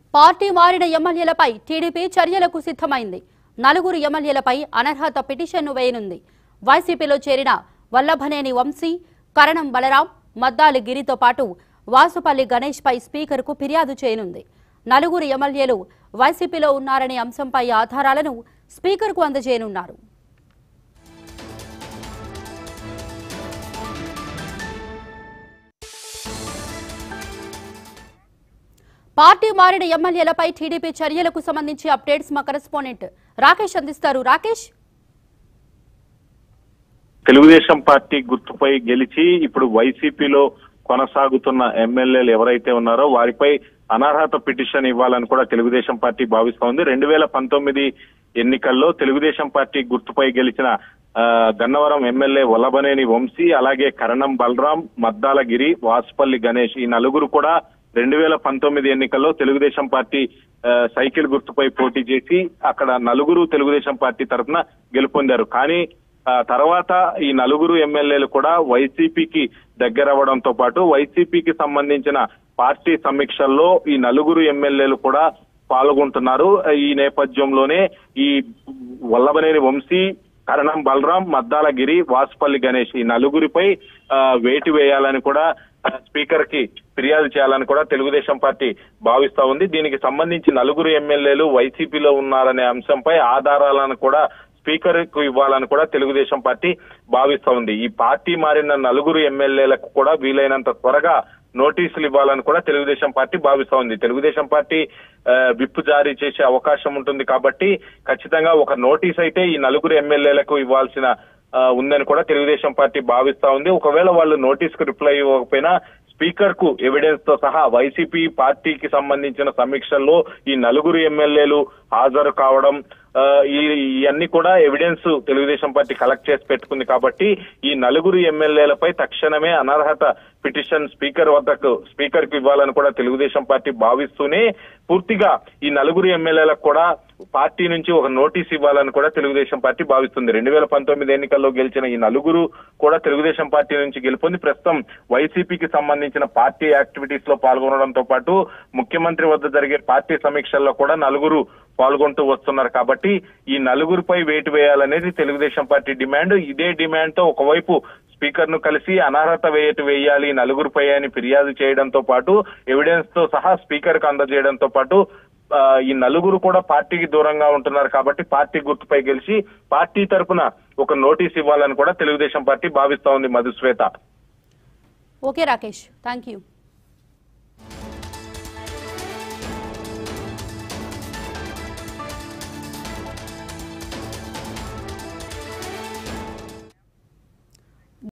party మారిన ఎమ్మెల్యేలపై TDP చర్యలకు సిద్ధమైంది నలుగురు ఎమ్మెల్యేలపై అనర్హత పిటిషన్ను వేయనుంది వైసీపీలో చేరిన వల్లభనేని వంశీ కరణం బలరాం మద్దాలి గిరితో పాటు వాసుపల్లి గణేష్పై స్పీకర్కు ఫిర్యాదు చేయనుంది నలుగురు ఎమ్మెల్యేలు వైసీపీలో ఉన్నారనే అంశంపై ఆధారాలను స్పీకర్కు అందజేయనున్నారు పార్టీ మారిన ఎమ్మెల్యేలపై టీడీపీ చర్యలకు సంబంధించి అప్డేట్స్ మా కరెస్పాండెంట్ రాకేష్ అందిస్తారు రాకేష్ తెలుగుదేశం పార్టీ గుర్తుపై గెలిచి ఇప్పుడు వైసీపీలో కొనసాగుతున్న ఎమ్మెల్యేలు ఎవరైతే ఉన్నారో వారిపై అనర్హత పిటిషన్ ఇవ్వాలని కూడా తెలుగుదేశం పార్టీ భావిస్తోంది రెండు వేల పంతొమ్మిది ఎన్నికల్లో తెలుగుదేశం పార్టీ గుర్తుపై గెలిచిన ఆ, గన్నవరం ఎమ్మెల్యే వల్లభనేని వంశీ అలాగే కరణం బలరాం మద్దాలగిరి వాసుపల్లి గణేష్ ఈ నలుగురు కూడా రెండు వేల పంతొమ్మిది ఎన్నికల్లో తెలుగుదేశం పార్టీ ఆ, సైకిల్ గుర్తుపై పోటీ చేసి అక్కడ నలుగురు తెలుగుదేశం పార్టీ తరఫున గెలుపొందారు కానీ ఆ తర్వాత ఈ నలుగురు ఎమ్మెల్యేలు కూడా వైసీపీకి దగ్గరవ్వడంతో పాటు వైసీపీకి సంబంధించిన పార్టీ సమీక్షల్లో ఈ నలుగురు ఎమ్మెల్యేలు కూడా పాల్గొంటున్నారు ఈ నేపథ్యంలోనే ఈ వల్లభనేని వంశీ కరణం బలరాం మద్దాలగిరి వాసుపల్లి గణేష్ ఈ నలుగురిపై ఆ, వేటు వేయాలని కూడా ఆ, స్పీకర్ కి ఫిర్యాదు చేయాలని కూడా తెలుగుదేశం పార్టీ భావిస్తా ఉంది దీనికి సంబంధించి నలుగురు ఎమ్మెల్యేలు వైసీపీలో ఉన్నారనే అంశంపై ఆధారాలను కూడా స్పీకర్ కు ఇవ్వాలని కూడా తెలుగుదేశం పార్టీ భావిస్తా ఉంది ఈ పార్టీ మారిన నలుగురు ఎమ్మెల్యేలకు కూడా వీలైనంత త్వరగా నోటీసులు ఇవ్వాలని కూడా తెలుగుదేశం పార్టీ భావిస్తా ఉంది తెలుగుదేశం పార్టీ ఆ, విప్ జారీ చేసే అవకాశం ఉంటుంది కాబట్టి ఖచ్చితంగా ఒక నోటీస్ అయితే ఈ నలుగురు ఎమ్మెల్యేలకు ఇవ్వాల్సిన ఆ, ఉందని కూడా తెలుగుదేశం పార్టీ భావిస్తా ఉంది ఒకవేళ వాళ్ళు నోటీస్ కు రిప్లై ఇవ్వకపోయినా స్పీకర్ కు ఎవిడెన్స్ తో సహా వైసీపీ పార్టీకి సంబంధించిన సమీక్షల్లో ఈ నలుగురు ఎమ్మెల్యేలు హాజరు కావడం ఆ, ఈ ఇవన్నీ కూడా ఎవిడెన్స్ తెలుగుదేశం పార్టీ కలెక్ట్ చేసి పెట్టుకుంది కాబట్టి ఈ నలుగురు ఎమ్మెల్యేలపై తక్షణమే అనర్హత పిటిషన్ స్పీకర్ వద్దకు స్పీకర్ కు ఇవ్వాలని కూడా తెలుగుదేశం పార్టీ భావిస్తూనే పూర్తిగా ఈ నలుగురు ఎమ్మెల్యేలకు కూడా పార్టీ నుంచి ఒక నోటీస్ ఇవ్వాలని కూడా తెలుగుదేశం పార్టీ భావిస్తుంది రెండు వేల పంతొమ్మిది ఎన్నికల్లో గెలిచిన ఈ నలుగురు కూడా తెలుగుదేశం పార్టీ నుంచి గెలుపొంది ప్రస్తుతం వైసీపీకి సంబంధించిన పార్టీ యాక్టివిటీస్ లో పాల్గొనడంతో పాటు ముఖ్యమంత్రి వద్ద జరిగే పార్టీ సమీక్షల్లో కూడా నలుగురు పాల్గొంటూ వస్తున్నారు కాబట్టి ఈ నలుగురిపై వేటు వేయాలనేది తెలుగుదేశం పార్టీ డిమాండ్ ఇదే డిమాండ్ తో ఒకవైపు స్పీకర్ ను కలిసి అనర్హత వేయటు వేయాలి నలుగురిపై అని ఫిర్యాదు చేయడంతో పాటు ఎవిడెన్స్ తో సహా స్పీకర్ కు అందజేయడంతో పాటు ఆ, ఈ నలుగురు కూడా పార్టీకి దూరంగా ఉంటున్నారు కాబట్టి పార్టీ గుర్తుపై గెలిచి పార్టీ తరపున ఒక నోటీస్ ఇవ్వాలని కూడా తెలుగుదేశం పార్టీ భావిస్తా ఉంది Madhushweta okay Rakesh thank you